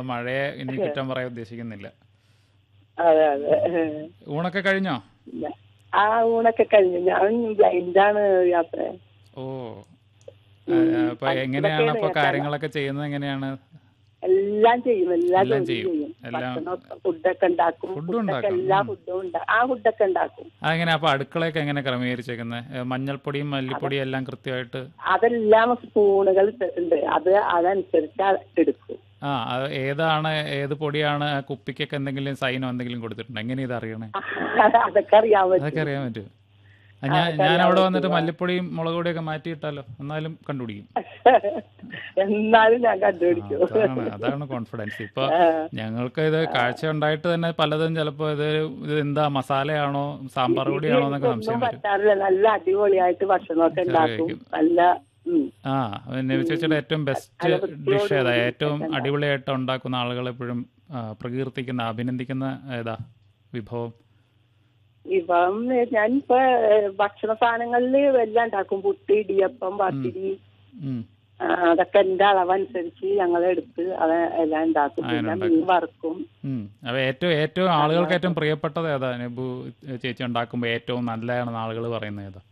മഴയെ ഇനി കുറ്റം പറയാൻ ഉദ്ദേശിക്കുന്നില്ല അതെ അതെ ഊണൊക്കെ കഴിഞ്ഞോ ഇല്ല. ആ ഊണൊക്കെ കഴിഞ്ഞു ഞാൻ ബ്ലൈൻഡാണ് യാത്ര ഓ ആ, അപ്പൊ എങ്ങനെയാണ് അപ്പൊ കാര്യങ്ങളൊക്കെ ചെയ്യുന്നത് എങ്ങനെയാണ് എല്ലാം ചെയ്യും എല്ലാ എല്ലാം ജോലിയും ചെയ്യും. ചെയ്യും എല്ലാം- ഭക്ഷണം ഫുഡൊക്കെ ഉണ്ടാക്കും ഫുഡും ഫുഡൊക്കെ ഉണ്ടാക്കും. എല്ലാ ഫുഡും ഉണ്ടാക്കും ആ ഫുഡൊക്കെ ഉണ്ടാക്കും അതെങ്ങനെ അപ്പൊ അടുക്കളയൊക്കെ എങ്ങനെ ക്രമീകരിച്ചേക്കുന്നത് മഞ്ഞൾപ്പൊടിയും മല്ലിപ്പൊടിയും എല്ലാം കൃത്യമായിട്ട് അതെല്ലാം സ്പൂണുകൾ ഉണ്ട് അത് അതനുസരിച്ച് എടുക്കും ആ അത് ഏതാണ് ഏത് പൊടിയാണ് ആ കുപ്പിക്കൊക്കെ എന്തെങ്കിലും സൈനോ എന്തെങ്കിലും കൊടുത്തിട്ടുണ്ടോ എങ്ങനെ ഇത് അറിയണേ അതൊക്കെ അറിയാൻ അതൊക്കെ പറ്റും അറിയാൻ പറ്റും ആ, ഞാൻ ഞാൻ അവിടെ വന്നിട്ട് മല്ലിപ്പൊടിയും മുളക് പൊടിയൊക്കെ മാറ്റിയിട്ടാലോ എന്നാലും കണ്ടുപിടിക്കും എന്നാലും ഞാൻ കണ്ടുപിടിക്കും അതാണ് അതാണ് കോൺഫിഡൻസ് ഇപ്പൊ ഞങ്ങൾക്ക് ഇത് കാഴ്ച ഉണ്ടായിട്ട് തന്നെ പലതും ചിലപ്പോ ഇത് ഇത് എന്താ മസാലയാണോ സാമ്പാർ പൊടിയാണോ എന്നൊക്കെ ഒന്നും സംശയം വരും പറ്റാറില്ല നല്ല അടിപൊളിയായിട്ട് ഭക്ഷണമൊക്കെ ഉണ്ടാക്കും നല്ല ഉം. ആ നബി ചേച്ചിയുടെ ഏറ്റവും ബെസ്റ്റ് ഡിഷ് ഏതാ ഏറ്റവും അടിപൊളിയായിട്ട് ഉണ്ടാക്കുന്ന ആളുകൾ എപ്പോഴും ആ, പ്രകീർത്തിക്കുന്ന അഭിനന്ദിക്കുന്ന ഏതാ വിഭവം ഇപ്പം ഞാനിപ്പോ ഏഹ്, ഭക്ഷണ സാധനങ്ങളിൽ എല്ലാം ഉണ്ടാക്കും പുട്ട് ഇടിയപ്പം പത്തിരി ഉം. ആ, അതൊക്കെ എന്റെ അളവനുസരിച്ച് ഞങ്ങൾ എടുത്ത് അത് എല്ലാം ഉണ്ടാക്കും പിന്നെ മീൻ വറുക്കും ഉം. അപ്പൊ ഏറ്റവും ഏറ്റവും ആളുകൾക്ക് ഏറ്റവും പ്രിയപ്പെട്ടത് ഏതാ നബു ചേച്ചി ഉണ്ടാക്കുമ്പോ ഏറ്റവും നല്ലതാണെന്ന് ആളുകൾ പറയുന്നത് ഏതാ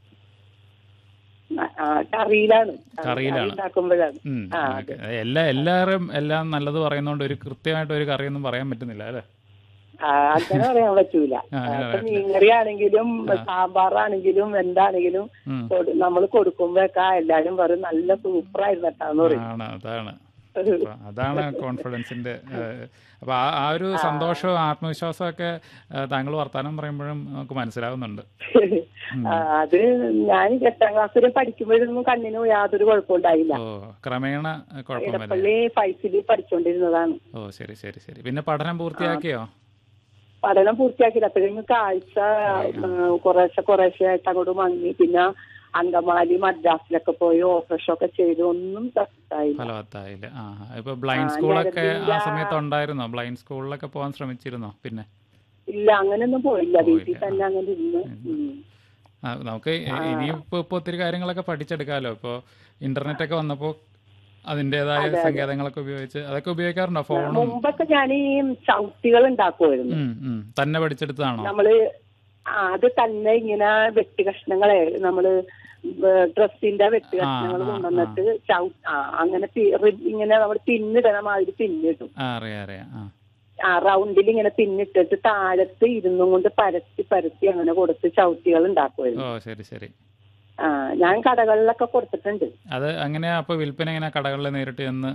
ആ, ആ, കറിയിലാണ് കറിയിലാണ്. ഉണ്ടാക്കുമ്പോഴാണ് ഉം. ആ, ഓക്കേ. എല്ലാ എല്ലാവരും എല്ലാം നല്ലത് പറയുന്നോണ്ട് ഒരു കൃത്യമായിട്ട് ഒരു കറിയൊന്നും പറയാൻ പറ്റുന്നില്ല അല്ലേ ആ, അങ്ങനെ പറയാൻ പറ്റൂല ആ, അങ്ങനെ ഇപ്പൊ മീൻകറി ആണെങ്കിലും സാമ്പാറാണെങ്കിലും എന്താണെങ്കിലും ഉം. നമ്മൾ കൊടുക്കുമ്പോഴൊക്കെ എല്ലാരും പറയും നല്ല സൂപ്പർ ആയിരുന്നട്ടാന്ന് പറയും ആണ് അതാണ് അപ്പൊ അതാണ് കോൺഫിഡൻസിന്റെ ഏഹ്, അപ്പൊ ആ ആ ഒരു സന്തോഷവും ആത്മവിശ്വാസവും ഒക്കെ ഏഹ്, താങ്കൾ വർത്താനം പറയുമ്പോഴും നമുക്ക് മനസ്സിലാവുന്നുണ്ട് ആ, അത് ഞാൻ എട്ടാം ക്ലാസ് വരെ പഠിക്കുമ്പോഴൊന്നും കണ്ണിന് യാതൊരു കുഴപ്പമുണ്ടായില്ല ഓ ക്രമേണ കുഴപ്പമില്ല ഇടപ്പള്ളി ഫൈസിൽ പഠിച്ചുകൊണ്ടിരുന്നതാണ് ഓ ശരി ശരി ശരി പിന്നെ പഠനം പൂർത്തിയാക്കിയോ പഠനം പൂർത്തിയാക്കിയില്ല അപ്പോഴേക്കും കാഴ്ച ഉം, കുറേശ്ശെ കുറേശ്ശെ ആയിട്ട് അങ്ങോട്ട് മങ്ങി പിന്നെ അങ്കമാലി മദ്രാസിലൊക്കെ പോയി ഓപ്പറേഷൻ ഒക്കെ ചെയ്ത് ഒന്നും സക്സസ് ആയില്ല ഫലവത്തായില്ല ആ ഇപ്പൊ ബ്ലൈൻഡ് സ്കൂളൊക്കെ ആ സമയത്ത് ഉണ്ടായിരുന്നോ ബ്ലൈൻഡ് സ്കൂളിലൊക്കെ പോകാൻ ശ്രമിച്ചിരുന്നോ പിന്നെ ഇല്ല അങ്ങനെയൊന്നും പോയില്ല വീട്ടിൽ തന്നെ അങ്ങനെ ഇരുന്ന് ഉം. ആ, നമുക്ക് ഇനിയും ഇപ്പൊ ഇപ്പൊ ഒത്തിരി കാര്യങ്ങളൊക്കെ പഠിച്ചെടുക്കാമല്ലോ ഇപ്പൊ ഇന്റർനെറ്റ് ഒക്കെ വന്നപ്പോ അതിന്റേതായ സങ്കേതങ്ങളൊക്കെ ഉപയോഗിച്ച് അതൊക്കെ ഉപയോഗിക്കാറുണ്ടോ ഫോണും മുമ്പൊക്കെ ഞാൻ ഈ ചവിട്ടികൾ ഉണ്ടാക്കുമായിരുന്നു ഉം, ഉം. തന്നെ പഠിച്ചെടുത്തതാണോ നമ്മള് ആ, അത് തന്നെ ഇങ്ങനെ വെട്ടി കഷ്ണങ്ങളെ നമ്മള് ഡ്രസ്സിന്റെ വെട്ടി കഷ്ണങ്ങൾ ആ, ആ. കൊണ്ടുവന്നിട്ട് ചവി ആ അങ്ങനെ പി- റി- ഇങ്ങനെ നമ്മൾ പിന്നിടണ മാതിരി പിന്നിടും ആ അറിയാം അറിയാം ആ ആ റൗണ്ടിൽ ഇങ്ങനെ പിന്നിട്ടിട്ട് താഴത്ത് ഇരുന്നും കൊണ്ട് പരത്തി പരത്തി അങ്ങനെ കൊടുത്ത് ചവിട്ടികൾ ഉണ്ടാക്കുമായിരുന്നു ഓ ശരി ശരി ആ ഞാൻ കടകളിലൊക്കെ കൊടുത്തിട്ടുണ്ട് അത് അങ്ങനെയാ അപ്പൊ വിൽപ്പന എങ്ങനെ കടകളിൽ നേരിട്ട് ചെന്ന്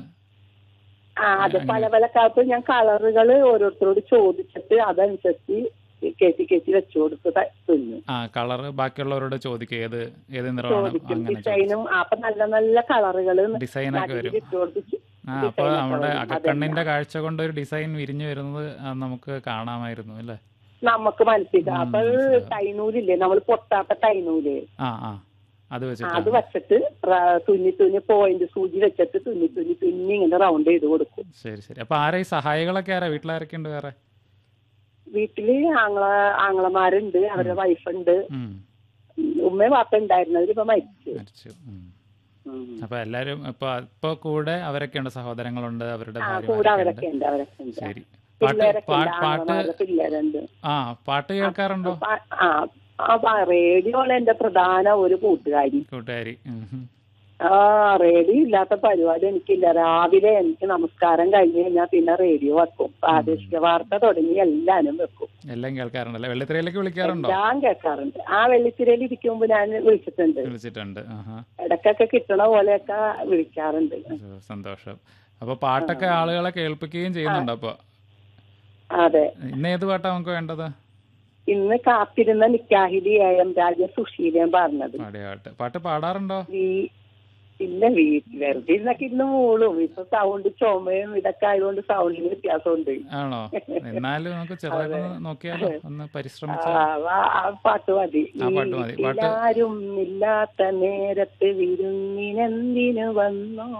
ആ അത് പല പല കാലത്ത് ഞാൻ കളറുകൾ ഓരോരുത്തരോട് ചോദിച്ചിട്ട് അതനുസരിച്ച് കയറ്റി കയറ്റി വെച്ചു കൊടുത്ത് ത- തിന്നു ആ കളർ ബാക്കിയുള്ളവരോട് ചോദിക്കും ഏത് ഏത് നിറമാണ് ചോദിക്കും അങ്ങനെ ഡിസൈനും അപ്പൊ നല്ല നല്ല കളറുകൾ ഡിസൈനൊക്കെ വരും ഇട്ട് കൊടുത്ത് ആ അപ്പൊ നമ്മുടെ അകക്കണ്ണിന്റെ കാഴ്ച കൊണ്ട് ഒരു ഡിസൈൻ വിരിഞ്ഞു വരുന്നത് ആ, നമുക്ക് കാണാമായിരുന്നു അല്ലേ നമുക്ക് മനസ്സിലാക്കാം അപ്പൊ ടൈനൂലില്ലേ നമ്മൾ പൊട്ടാത്ത ടൈനൂല് ആ ആ അത് അത് വെച്ചിട്ടാണ് വെച്ചിട്ട് റ- തുന്നി തുന്നി പോയിന്റ് സൂചി വെച്ചിട്ട് തുന്നി തുന്നി തുന്നി ഇങ്ങനെ റൗണ്ട് ചെയ്ത് കൊടുക്കും ശരി ശരി അപ്പൊ ആരാ ഈ സഹായികളൊക്കെ ആരാ വീട്ടിലാരൊക്കെ ഉണ്ട് വേറെ വീട്ടില് ആങ്ങള ആങ്ങളമാരുണ്ട് അവരുടെ വൈഫുണ്ട് ഉം ഉമ്മയും വാപ്പ ഉണ്ടായിരുന്നു അവരിപ്പോ മരിച്ചു മരിച്ചു ഉം. ഉം. അപ്പൊ എല്ലാരും ഇപ്പൊ ഇപ്പൊ കൂടെ അവരൊക്കെ ഉണ്ട് സഹോദരങ്ങളുണ്ട് അവരുടെ ആ കൂടെ ഭാര്യമാരൊക്കെ അവരൊക്കെ ഉണ്ട് ഉണ്ട് അവരൊക്കെ ഉണ്ട് ശരി പാട്ട് പിള്ളേരൊക്കെ പാ- ഉണ്ട് പാട്ട് ആങ്ങളമാരുടെ പിള്ളേരുണ്ട് ആ പാട്ട് കേൾക്കാറുണ്ടോ പ- ആ ആ റേഡിയോണ് എന്റെ പ്രധാന ഒരു കൂട്ടുകാരി കൂട്ടുകാരി ഉം, ഉം. ആ റേഡിയോ ഇല്ലാത്ത പരിപാടി എനിക്കില്ല രാവിലെ എനിക്ക് നമസ്കാരം കഴിഞ്ഞ് കഴിഞ്ഞാൽ പിന്നെ റേഡിയോ വെക്കും പ്രാദേശിക വാർത്ത തുടങ്ങി എല്ലാരും വെക്കും എല്ലാം കേൾക്കാറുണ്ടല്ലേ വെള്ളിത്തിരയിലേക്ക് വിളിക്കാറുണ്ടോ എല്ലാം കേൾക്കാറുണ്ട് ആ വെള്ളിത്തിരയിൽ ഇരിക്കുമ്പോ ഞാൻ വിളിച്ചിട്ടുണ്ട് വിളിച്ചിട്ടുണ്ട് ആഹാ ഇടയ്ക്കൊക്കെ കിട്ടണ പോലെയൊക്കെ വിളിക്കാറുണ്ട് ഓ, സന്തോഷം അപ്പൊ പാട്ടൊക്കെ ആളുകളെ കേൾപ്പിക്കുകയും ചെയ്യുന്നുണ്ട് അപ്പൊ അതെ ഇന്ന് ഏത് പാട്ടാ നമുക്ക് വേണ്ടത് ഇന്ന് കാത്തിരുന്ന നിക്കാഹിലി എ എം രാജ സുശീലയും പറഞ്ഞത് പാടിയ പാട്ട് പാട്ട് പാടാറുണ്ടോ ഈ- ഇല്ല വീട്ടിൽ വെറുതെ ഇരുന്നൊക്കെ ഇരുന്ന് മൂളും ഇപ്പൊ സൗണ്ട് ചുമയും ഇതൊക്കെ ആയതുകൊണ്ട് സൗണ്ടിന് വ്യത്യാസമുണ്ട് ആണോ എന്നാലും നമുക്ക് ചെറുതായിട്ടൊന്ന് നോക്കിയാലോ ഒന്ന് പരിശ്രമിച്ച ആ, ആ- ആ പാട്ട് മതി ആ പാട്ട് മതി. പാട്ട് ആരും ഇല്ലാത്ത നേരത്ത് വിരുന്നിനെന്തിനു വന്നോ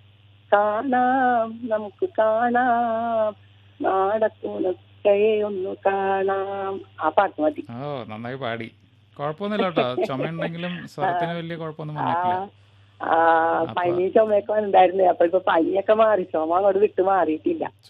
കാണാം നമുക്ക് കാണാം നാടക്കൂണക്കയെ ഒന്ന് കാണാം ആ പാട്ട് മതി ഓ നന്നായി പാടി കുഴപ്പമൊന്നുമില്ല കേട്ടോ ചുമയുണ്ടെങ്കിലും സ്വരത്തിന് വലിയ കുഴപ്പമൊന്നും വന്നിട്ടില്ല ആ പനി ചുമയൊക്കെ ഉണ്ടായിരുന്നു അപ്പൊ ഇപ്പൊ പനിയൊക്കെ മാറി ചുമ അങ്ങോട്ട് വിട്ട് മാറിയിട്ടില്ല